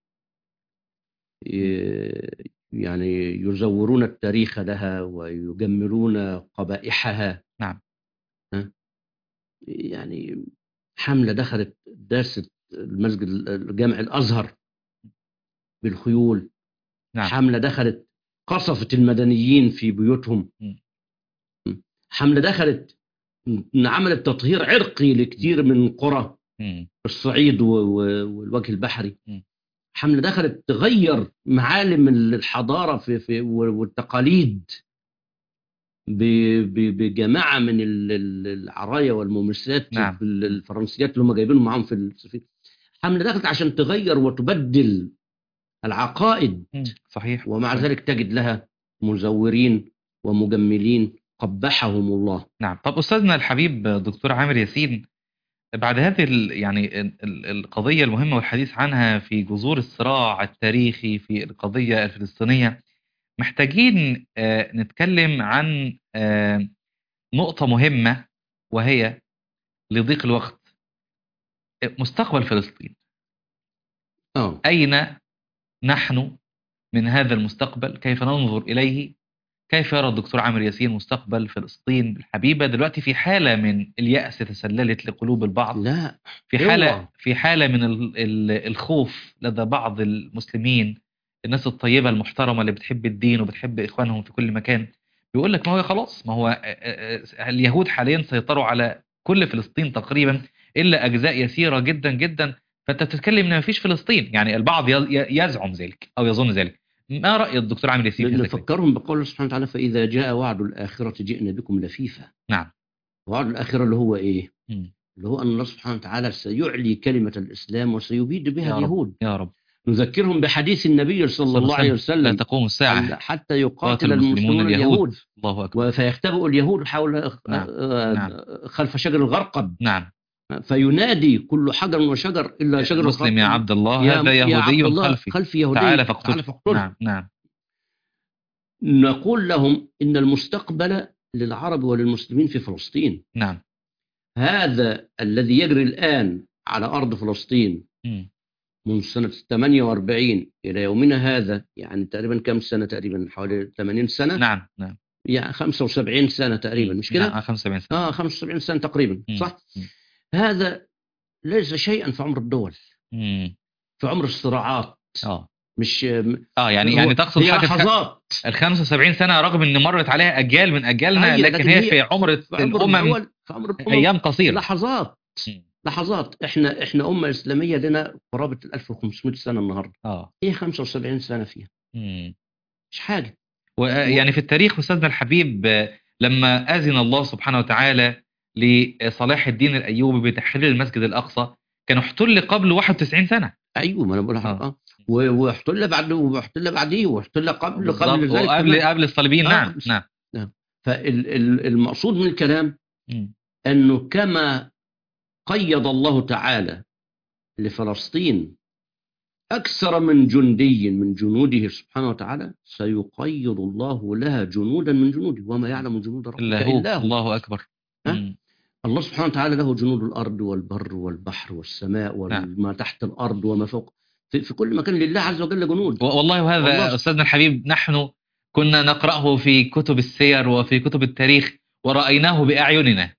S2: آه، يعني يزورون التاريخ لها ويجملون قبائحها
S1: نعم.
S2: ها؟ يعني حمله دخلت داست المسجد الجامع الازهر بالخيول
S1: نعم
S2: حملة دخلت قصفت المدنيين في بيوتهم
S1: م.
S2: حملة دخلت م- عملت تطهير عرقي لكثير من قرى
S1: مم.
S2: الصعيد و- و- والوجه البحري
S1: م.
S2: حملة دخلت تغير معالم الحضارة في في والتقاليد ب- ب- بجماعة من ال- ال- العرايا والممثلات
S1: نعم.
S2: الفرنسيات اللي هم جايبينهم معاهم في السفينة حملة دخلت عشان تغير وتبدل العقائد
S1: مم. صحيح
S2: ومع
S1: صحيح.
S2: ذلك تجد لها مزورين ومجملين قبحهم الله
S1: نعم طب استاذنا الحبيب دكتور عامر ياسين بعد هذه ال يعني ال- ال- القضيه المهمه والحديث عنها في جذور الصراع التاريخي في القضيه الفلسطينيه محتاجين آه، نتكلم عن آه، نقطه مهمه وهي لضيق الوقت مستقبل فلسطين
S2: اه
S1: أين نحن من هذا المستقبل كيف ننظر إليه كيف يرى الدكتور عامر ياسين مستقبل فلسطين الحبيبة دلوقتي في حالة من اليأس تسللت لقلوب البعض
S2: لا
S1: في حالة
S2: اوعى.
S1: في حالة من ال- ال- الخوف لدى بعض المسلمين الناس الطيبة المحترمة اللي بتحب الدين وبتحب إخوانهم في كل مكان بيقول لك ما هو خلاص ما هو آه، آه، آه، اليهود حاليا سيطروا على كل فلسطين تقريبا إلا أجزاء يسيرة جدا جدا فأنت بتتكلم إن ما فيش فلسطين يعني البعض ي- ي- يزعم ذلك أو يظن ذلك ما رأي الدكتور عامر ياسين في هذا الكلام؟
S2: نفكرهم بقول الله سبحانه وتعالى فإذا جاء وعد الآخرة جئنا بكم لفيفا
S1: نعم
S2: وعد الآخرة اللي هو إيه؟
S1: مم.
S2: اللي هو أن الله سبحانه وتعالى سيعلي كلمة الإسلام وسيبيد بها
S1: يا رب.
S2: اليهود
S1: يا رب
S2: نذكرهم بحديث النبي صلى الله عليه
S1: لا
S2: وسلم
S1: تقوم الساعة
S2: حتى يقاتل
S1: قاتل المسلمون
S2: المسلمون
S1: اليهود
S2: اليهود
S1: الله أكبر
S2: فيختبئ اليهود حول
S1: نعم.
S2: آه،
S1: نعم.
S2: خلف شجر الغرقد
S1: نعم
S2: فينادي كل حجر وشجر الا شجر
S1: مسلم يا
S2: الغرقد
S1: عبد الله
S2: يا-
S1: هذا
S2: يا عبد
S1: يهودي
S2: الله
S1: خلفي
S2: خلفي يهودي
S1: تعال فاقتله
S2: تعال فاقتله
S1: نعم نعم
S2: نقول لهم ان المستقبل للعرب وللمسلمين في فلسطين
S1: نعم
S2: هذا الذي يجري الان على ارض فلسطين
S1: مم.
S2: منذ سنة 48 إلى يومنا هذا يعني تقريبا كم سنة تقريبا حوالي 80 سنة
S1: نعم نعم
S2: يعني 75 سنة تقريبا مش كده؟
S1: نعم 75 سنة
S2: اه 75 سنة تقريبا
S1: مم.
S2: صح؟
S1: مم.
S2: هذا ليس شيئا في عمر الدول
S1: مم.
S2: في عمر الصراعات
S1: اه
S2: مش
S1: اه يعني
S2: هو-
S1: يعني تقصد
S2: هي
S1: حاجة
S2: لحظات
S1: ال 75 سنة رغم ان مرت عليها اجيال من اجيالنا
S2: أيوة،
S1: لكن
S2: لكن
S1: هي
S2: هي
S1: في عمر
S2: في عمر
S1: الامم
S2: الدول في عمر الأمم
S1: ايام قصيرة
S2: لحظات
S1: مم.
S2: لحظات احنا احنا امه اسلاميه لنا قرابه ال 1500 سنه النهارده
S1: اه
S2: ايه 75 سنه فيها
S1: مم.
S2: مش حاجه
S1: ويعني في التاريخ استاذنا الحبيب آه، لما اذن الله سبحانه وتعالى لصلاح الدين الايوبي بتحرير المسجد الاقصى كان احتل قبل 91 سنه
S2: ايوه ما انا بقول لك
S1: آه.
S2: اه و- واحتل بعد واحتل بعديه واحتل قبل قبل
S1: بالضبط.
S2: ذلك
S1: وقبل
S2: كمان.
S1: قبل الصليبيين
S2: آه.
S1: نعم نعم
S2: فالمقصود من الكلام
S1: مم.
S2: انه كما قيض الله تعالى لفلسطين اكثر من جندي من جنوده سبحانه وتعالى سيقيض الله لها جنودا من جنوده وما يعلم جنود ربك
S1: الا هو
S2: الا هو
S1: الله اكبر
S2: ها؟
S1: مم.
S2: الله سبحانه وتعالى له جنود الارض والبر والبحر والسماء وما تحت الارض وما فوق في, في كل مكان لله عز وجل جنود
S1: و- والله وهذا
S2: والله.
S1: استاذنا الحبيب نحن كنا نقراه في كتب السير وفي كتب التاريخ ورايناه باعيننا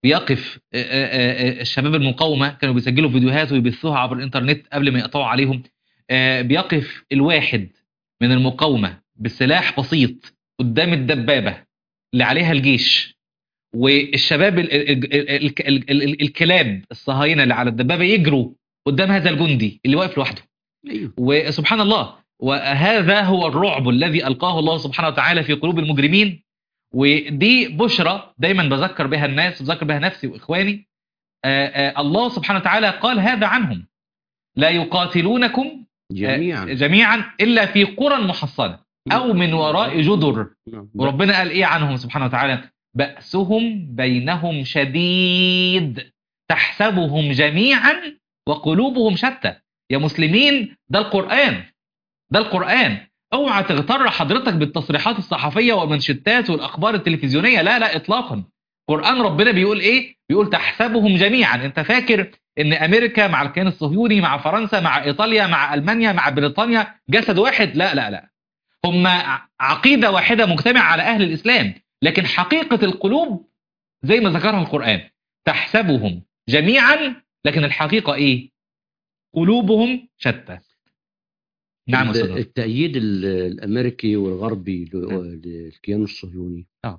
S1: بيقف آه، آه، آه، الشباب المقاومة كانوا بيسجلوا فيديوهات ويبثوها عبر الإنترنت قبل ما يقطعوا عليهم آه، بيقف الواحد من المقاومة بسلاح بسيط قدام الدبابة اللي عليها الجيش والشباب ال ال ال ال ال ال ال الكلاب الصهاينة اللي على الدبابة يجروا قدام هذا الجندي اللي واقف لوحده
S2: ايوه
S1: وسبحان الله وهذا هو الرعب الذي ألقاه الله سبحانه وتعالى في قلوب المجرمين ودي بشرى دايما بذكر بها الناس بذكر بها نفسي وإخواني آه، آه، الله سبحانه وتعالى قال هذا عنهم لا يقاتلونكم
S2: جميعا
S1: جميعا إلا في قرى محصنة أو من وراء جدر
S2: نعم.
S1: وربنا قال إيه عنهم سبحانه وتعالى بأسهم بينهم شديد تحسبهم جميعا وقلوبهم شتى يا مسلمين ده القرآن ده القرآن اوعى تغتر حضرتك بالتصريحات الصحفية والمنشتات والأخبار التلفزيونية لا لا إطلاقا قرآن ربنا بيقول إيه بيقول تحسبهم جميعا أنت فاكر ان امريكا مع الكيان الصهيوني مع فرنسا مع ايطاليا مع المانيا مع بريطانيا جسد واحد لا لا لا هم ع- عقيده واحده مجتمعه على اهل الاسلام لكن حقيقه القلوب زي ما ذكرها القران تحسبهم جميعا لكن الحقيقه ايه قلوبهم شتى نعم يا
S2: ال-
S1: استاذ نصر.
S2: التأييد ال- الأمريكي والغربي ل- للكيان الصهيوني
S1: آه.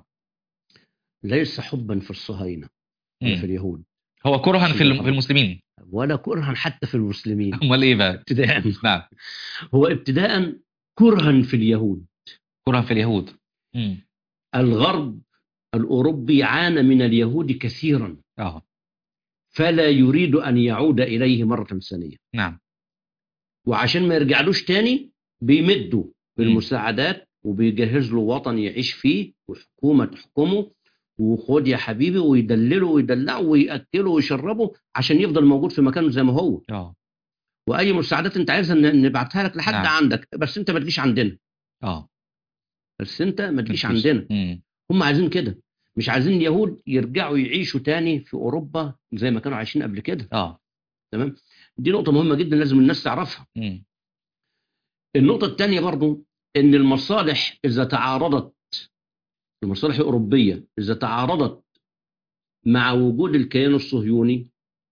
S2: ليس حبا في الصهاينة ولا في
S1: مم.
S2: اليهود
S1: هو كرها في الم- في المسلمين
S2: ولا كرها حتى في المسلمين
S1: امال ايه بقى
S2: ابتداء
S1: نعم
S2: هو ابتداء كرها في اليهود
S1: كرها في اليهود مم.
S2: الغرب الأوروبي عانى من اليهود كثيرا
S1: اه
S2: فلا يريد أن يعود إليه مرة ثانية
S1: نعم
S2: وعشان ما يرجعلوش تاني بيمدوا بالمساعدات وبيجهز له وطن يعيش فيه وحكومة تحكمه وخد يا حبيبي ويدلله ويدلعه ويأكله ويشربه عشان يفضل موجود في مكانه زي ما هو
S1: اه
S2: واي مساعدات انت عايزها ن- نبعتها لك لحد
S1: نعم.
S2: عندك بس انت ما تجيش عندنا
S1: اه
S2: بس انت ما تجيش
S1: مفيش.
S2: عندنا
S1: مم.
S2: هم عايزين كده مش عايزين اليهود يرجعوا يعيشوا تاني في اوروبا زي ما كانوا عايشين قبل كده
S1: اه
S2: تمام دي نقطه مهمه جدا لازم الناس تعرفها
S1: مم.
S2: النقطه الثانيه برضو ان المصالح اذا تعارضت المصالح الاوروبيه اذا تعارضت مع وجود الكيان الصهيوني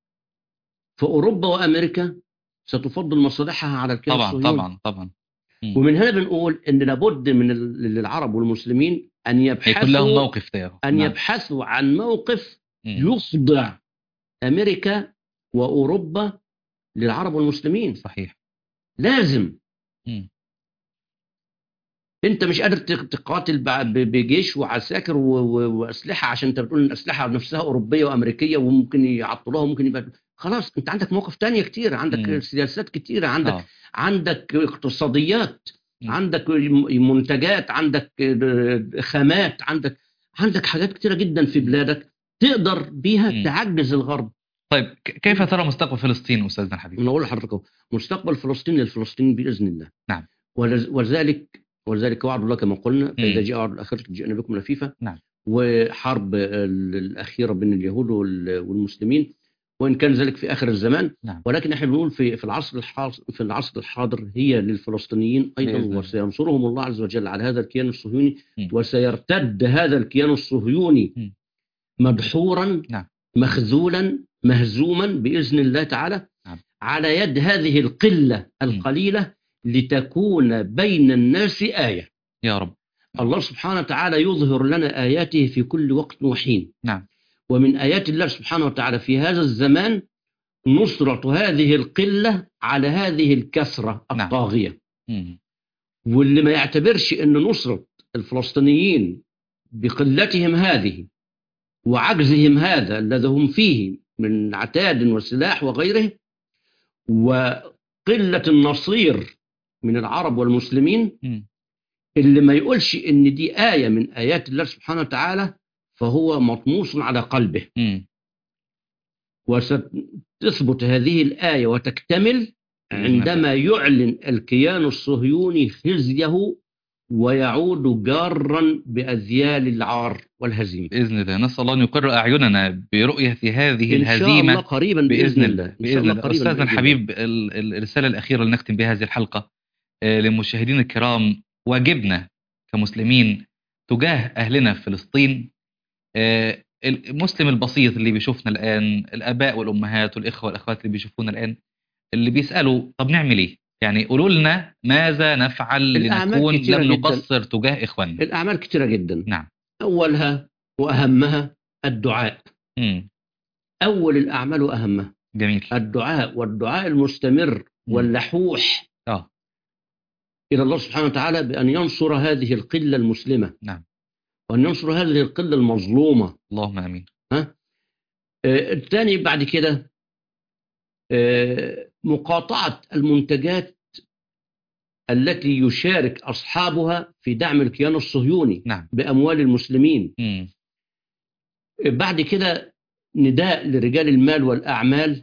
S2: فاوروبا وامريكا ستفضل مصالحها على الكيان
S1: طبعا
S2: الصهيوني
S1: طبعا طبعا مم.
S2: ومن هنا بنقول ان لابد من ال- للعرب والمسلمين ان
S1: هيكون لهم
S2: يبحثوا
S1: موقف تجاهه
S2: ان
S1: نعم.
S2: يبحثوا عن موقف
S1: مم.
S2: يخضع امريكا واوروبا للعرب والمسلمين
S1: صحيح
S2: لازم
S1: مم.
S2: انت مش قادر تق- تقاتل بع- ب- بجيش وعساكر و- و- واسلحه عشان انت بتقول ان الاسلحه نفسها اوروبيه وامريكيه وممكن يعطلوها وممكن يبقى خلاص انت عندك مواقف تانية كتير عندك
S1: مم.
S2: سياسات كتيره عندك
S1: اه
S2: عندك اقتصاديات
S1: مم.
S2: عندك منتجات عندك خامات عندك عندك حاجات كتيره جدا في بلادك تقدر بيها
S1: مم.
S2: تعجز الغرب
S1: طيب ك- كيف ترى مستقبل فلسطين استاذنا الحبيب
S2: انا اقول لحضرتك أهو، مستقبل فلسطين للفلسطينيين باذن الله
S1: نعم.
S2: ولز- ولذلك ولذلك وعد الله كما قلنا فاذا
S1: مم.
S2: جاء وعد الاخره جئنا بكم لفيفا
S1: نعم.
S2: وحرب ال- الاخيره بين اليهود وال- والمسلمين وان كان ذلك في اخر الزمان
S1: نعم.
S2: ولكن احنا بنقول في في العصر الحاضر في العصر الحاضر هي للفلسطينيين
S1: بإذن
S2: ايضا
S1: الله.
S2: وسينصرهم الله عز وجل على هذا الكيان الصهيوني
S1: مم.
S2: وسيرتد هذا الكيان الصهيوني
S1: مم.
S2: مدحورا
S1: نعم.
S2: مخذولا مهزوما باذن الله تعالى
S1: نعم.
S2: على يد هذه القله القليله لتكون بين الناس ايه
S1: يا رب
S2: الله سبحانه وتعالى يظهر لنا اياته في كل وقت وحين
S1: نعم.
S2: ومن ايات الله سبحانه وتعالى في هذا الزمان نصرة هذه القلة على هذه الكثرة
S1: نعم.
S2: الطاغية
S1: مم.
S2: واللي ما يعتبرش ان نصرة الفلسطينيين بقلتهم هذه وعجزهم هذا الذي هم فيه من عتاد وسلاح وغيره وقلة النصير من العرب والمسلمين
S1: مم.
S2: اللي ما يقولش ان دي آية من آيات الله سبحانه وتعالى فهو مطموس على قلبه
S1: مم.
S2: وستثبت هذه الآية وتكتمل عندما يعلن الكيان الصهيوني خزيه ويعود جارا بأذيال العار والهزيمة
S1: باذن الله نسال الله ان يقر اعيننا برؤيه هذه
S2: إن شاء
S1: الهزيمه
S2: الله قريبا بإذن الله إن شاء
S1: باذن الله
S2: قريباً
S1: استاذنا
S2: بإذن الله.
S1: الحبيب ال- ال- الرساله الاخيره اللي نختم بها هذه الحلقه آه، للمشاهدين الكرام واجبنا كمسلمين تجاه اهلنا في فلسطين آه، المسلم البسيط اللي بيشوفنا الآن الآباء والأمهات والإخوة والأخوات اللي بيشوفونا الآن اللي بيسألوا طب نعمل إيه يعني قولوا لنا ماذا نفعل
S2: الأعمال
S1: لنكون
S2: كتيرة
S1: لم
S2: جداً.
S1: نقصر تجاه إخواننا
S2: الأعمال كثيرة جدا
S1: نعم
S2: أولها وأهمها الدعاء
S1: مم.
S2: أول الأعمال وأهمها
S1: جميل
S2: الدعاء والدعاء المستمر واللحوح
S1: آه
S2: إلى الله سبحانه وتعالى بأن ينصر هذه القلة المسلمة
S1: نعم.
S2: وأن ينصر هذه القلة المظلومة
S1: اللهم آمين
S2: آه، الثاني بعد كده آه، مقاطعة المنتجات التي يشارك أصحابها في دعم الكيان الصهيوني
S1: نعم
S2: بأموال المسلمين
S1: مم.
S2: بعد كده نداء لرجال المال والأعمال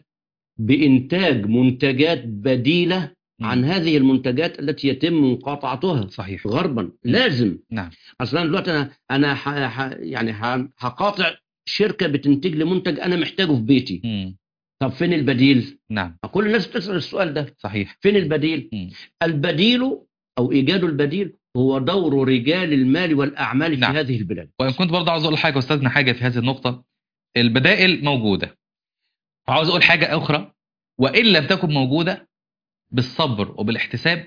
S2: بإنتاج منتجات بديلة
S1: مم.
S2: عن هذه المنتجات التي يتم مقاطعتها
S1: صحيح
S2: غربا لازم
S1: نعم
S2: اصلا دلوقتي انا انا ح... ح... يعني ح... هقاطع شركه بتنتج لي منتج انا محتاجه في بيتي
S1: مم.
S2: طب فين البديل
S1: نعم
S2: كل الناس بتسال السؤال ده
S1: صحيح
S2: فين البديل
S1: مم.
S2: البديل او ايجاد البديل هو دور رجال المال والاعمال في
S1: نعم.
S2: هذه البلاد
S1: وإن كنت برضه عاوز أقول حاجة أستاذنا حاجة في هذه النقطة البدائل موجودة وعاوز أقول حاجة أخرى وإن لم تكن موجودة بالصبر وبالاحتساب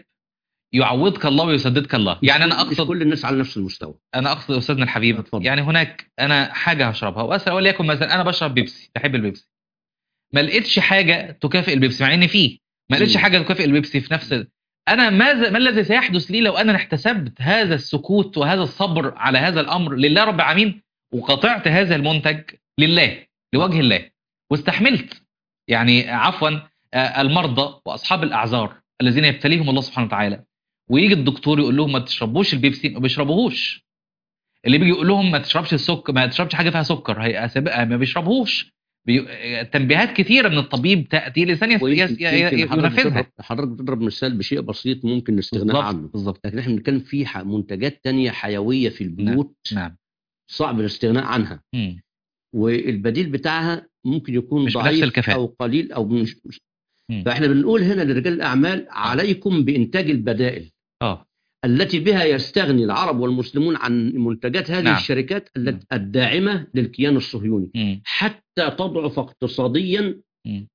S1: يعوضك الله ويسددك الله يعني أنا
S2: مش
S1: أقصد
S2: كل الناس على نفس المستوى
S1: أنا أقصد أستاذنا الحبيب
S2: اتفضل.
S1: يعني هناك أنا حاجة هشربها وأسأل وليكن مثلا أنا بشرب بيبسي بحب البيبسي ما لقيتش حاجة تكافئ البيبسي مع إن فيه ما لقيتش
S2: مم.
S1: حاجة تكافئ البيبسي في نفس أنا ماذا ما الذي سيحدث لي لو أنا احتسبت هذا السكوت وهذا الصبر على هذا الأمر لله رب العالمين وقطعت هذا المنتج لله لوجه الله واستحملت يعني عفوا آه، المرضى واصحاب الاعذار الذين يبتليهم الله سبحانه وتعالى ويجي الدكتور يقول لهم ما تشربوش البيبسي ما بيشربوهوش اللي بيجي يقول لهم ما تشربش السكر ما تشربش حاجه فيها سكر هي أسابق- ما بيشربوهوش بي... آه، تنبيهات كثيره من الطبيب تاتي لسان يس... يس... ي- ي-
S2: يمكن حضرتك
S1: ينفذها
S2: بتضرب- حضرتك بتضرب مثال بشيء بسيط ممكن نستغنى
S1: بالظبط
S2: عنه
S1: بالظبط
S2: لكن احنا بنتكلم في ح- منتجات تانية حيويه في البيوت
S1: نعم
S2: صعب الاستغناء عنها
S1: مم.
S2: والبديل بتاعها ممكن يكون
S1: مش بنفس
S2: ضعيف
S1: الكفاءة.
S2: او قليل او مش مش-
S1: مم.
S2: فاحنا بنقول هنا لرجال الاعمال عليكم بانتاج البدائل
S1: اه
S2: التي بها يستغني العرب والمسلمون عن منتجات هذه
S1: نعم.
S2: الشركات التي الداعمه للكيان الصهيوني
S1: مم.
S2: حتى تضعف اقتصاديا
S1: مم.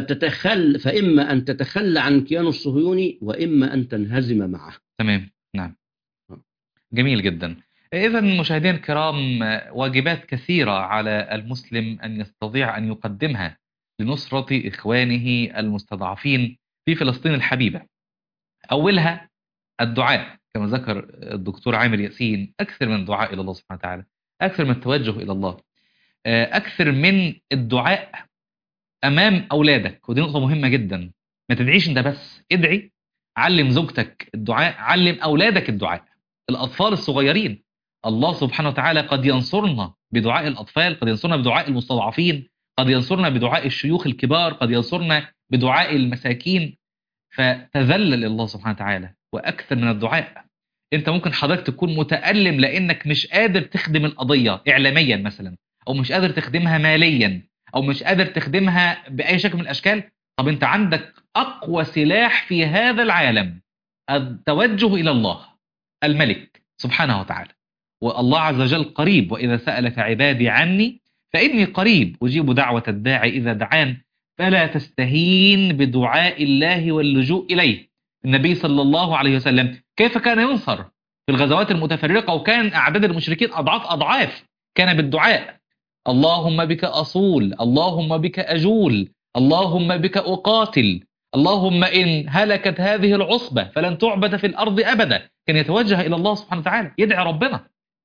S2: فتتخل فاما ان تتخلى عن الكيان الصهيوني واما ان تنهزم معه
S1: تمام نعم
S2: آه.
S1: جميل جدا إذا مشاهدينا الكرام آه، واجبات كثيرة على المسلم أن يستطيع أن يقدمها لنصرة إخوانه المستضعفين في فلسطين الحبيبة أولها الدعاء كما ذكر الدكتور عامر ياسين أكثر من الدعاء إلى الله سبحانه وتعالى أكثر من التوجه إلى الله آه، أكثر من الدعاء أمام أولادك ودي نقطة مهمة جدا ما تدعيش أنت بس ادعي علم زوجتك الدعاء علم أولادك الدعاء الأطفال الصغيرين الله سبحانه وتعالى قد ينصرنا بدعاء الأطفال قد ينصرنا بدعاء المستضعفين قد ينصرنا بدعاء الشيوخ الكبار قد ينصرنا بدعاء المساكين فتذلل لله سبحانه وتعالى وأكثر من الدعاء انت ممكن حضرتك تكون متألم لأنك مش قادر تخدم القضية إعلاميا مثلا أو مش قادر تخدمها ماليا أو مش قادر تخدمها بأي شكل من الأشكال طب انت عندك أقوى سلاح في هذا العالم التوجه إلى الله الملك سبحانه وتعالى والله عز وجل قريب وإذا سألك عبادي عني فإني قريب أجيب دعوة الداعي إذا دعان فلا تستهين بدعاء الله واللجوء إليه النبي صلى الله عليه وسلم كيف كان ينصر في الغزوات المتفرقة وكان أعداد المشركين أضعاف أضعاف كان بالدعاء اللهم بك أصول اللهم بك أجول اللهم بك أقاتل اللهم إن هلكت هذه العصبة فلن تعبد في الأرض أبدا كان يتوجه إلى الله سبحانه وتعالى يدعي ربنا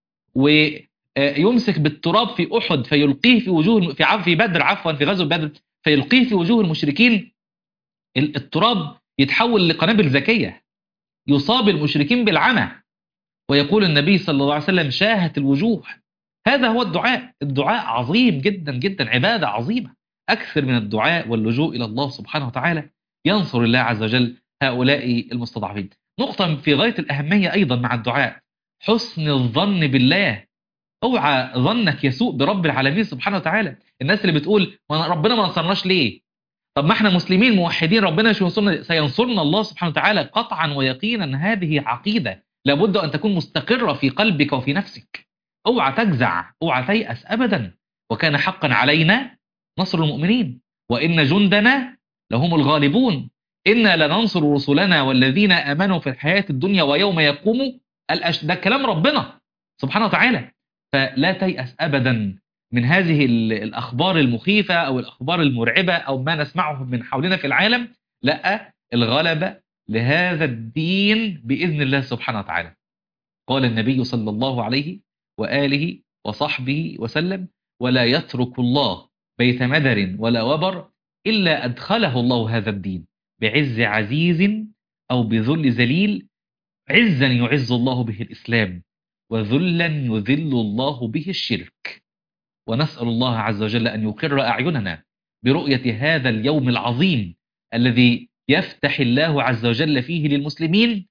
S1: ويمسك بالتراب في أحد فيلقيه في وجوه في عف في بدر عفوا في غزوة بدر فيلقيه في وجوه المشركين التراب يتحول لقنابل ذكية يصاب المشركين بالعمى ويقول النبي صلى الله عليه وسلم شاهت الوجوه هذا هو الدعاء الدعاء عظيم جدا جدا عبادة عظيمة أكثر من الدعاء واللجوء إلى الله سبحانه وتعالى ينصر الله عز وجل هؤلاء المستضعفين نقطة في غاية الأهمية أيضا مع الدعاء حسن الظن بالله اوعى ظنك يسوء برب العالمين سبحانه وتعالى الناس اللي بتقول ربنا ما نصرناش ليه طب ما احنا مسلمين موحدين ربنا مش ينصرنا سينصرنا الله سبحانه وتعالى قطعا ويقينا هذه عقيدة لابد أن تكون مستقرة في قلبك وفي نفسك اوعى تجزع اوعى تيأس أبدا وكان حقا علينا نصر المؤمنين وإن جندنا لهم الغالبون إنا لننصر رسلنا والذين آمنوا في الحياة الدنيا ويوم يقوم الأش... ده كلام ربنا سبحانه وتعالى فلا تيأس أبدا من هذه ال- الأخبار المخيفة أو الأخبار المرعبة أو ما نسمعه من حولنا في العالم لا الغلبة لهذا الدين بإذن الله سبحانه وتعالى قال النبي صلى الله عليه وآله وصحبه وسلم ولا يترك الله بيت مدر ولا وبر إلا أدخله الله هذا الدين بعز عزيز أو بذل ذليل عزا يعز الله به الإسلام وذلا يذل الله به الشرك ونسأل الله عز وجل أن يقر أعيننا برؤية هذا اليوم العظيم الذي يفتح الله عز وجل فيه للمسلمين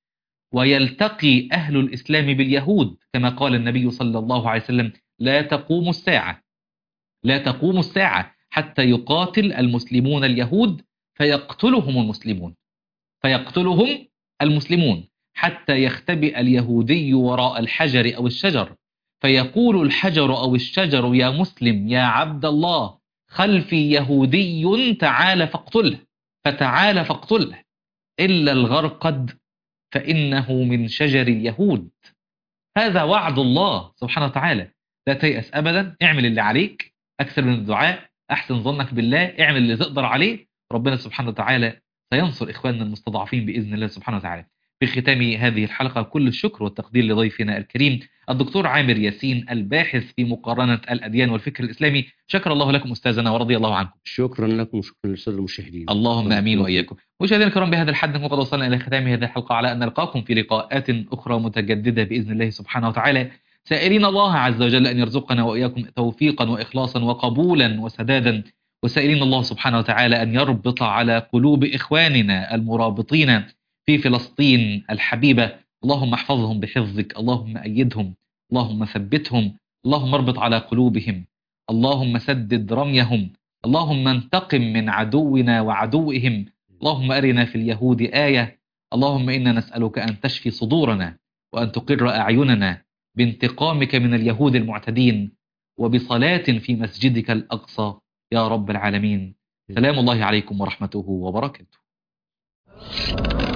S1: ويلتقي أهل الإسلام باليهود كما قال النبي صلى الله عليه وسلم لا تقوم الساعة لا تقوم الساعة حتى يقاتل المسلمون اليهود فيقتلهم المسلمون فيقتلهم المسلمون حتى يختبئ اليهودي وراء الحجر أو الشجر فيقول الحجر أو الشجر يا مسلم يا عبد الله خلفي يهودي تعال فاقتله فتعال فاقتله إلا الغرقد فإنه من شجر اليهود هذا وعد الله سبحانه وتعالى لا تيأس أبدا اعمل اللي عليك أكثر من الدعاء أحسن ظنك بالله اعمل اللي تقدر عليه ربنا سبحانه وتعالى سينصر إخواننا المستضعفين بإذن الله سبحانه وتعالى في ختام هذه الحلقة كل الشكر والتقدير لضيفنا الكريم الدكتور عامر ياسين الباحث في مقارنة الأديان والفكر الإسلامي شكر الله لكم أستاذنا ورضي الله عنكم
S2: شكرا لكم وشكرا للساده المشاهدين
S1: اللهم امين واياكم مشاهدينا الكرام بهذا الحد نكون قد وصلنا الى ختام هذه الحلقه على ان نلقاكم في لقاءات اخرى متجدده باذن الله سبحانه وتعالى سائلين الله عز وجل ان يرزقنا واياكم توفيقا واخلاصا وقبولا وسدادا وسائلين الله سبحانه وتعالى ان يربط على قلوب اخواننا المرابطين في فلسطين الحبيبه اللهم احفظهم بحفظك اللهم ايدهم اللهم ثبتهم اللهم اربط على قلوبهم اللهم سدد رميهم اللهم انتقم من عدونا وعدوهم اللهم أرنا في اليهود آية اللهم إنا نسألك أن تشفي صدورنا وأن تقر أعيننا بانتقامك من اليهود المعتدين وبصلاة في مسجدك الأقصى يا رب العالمين سلام الله عليكم ورحمته وبركاته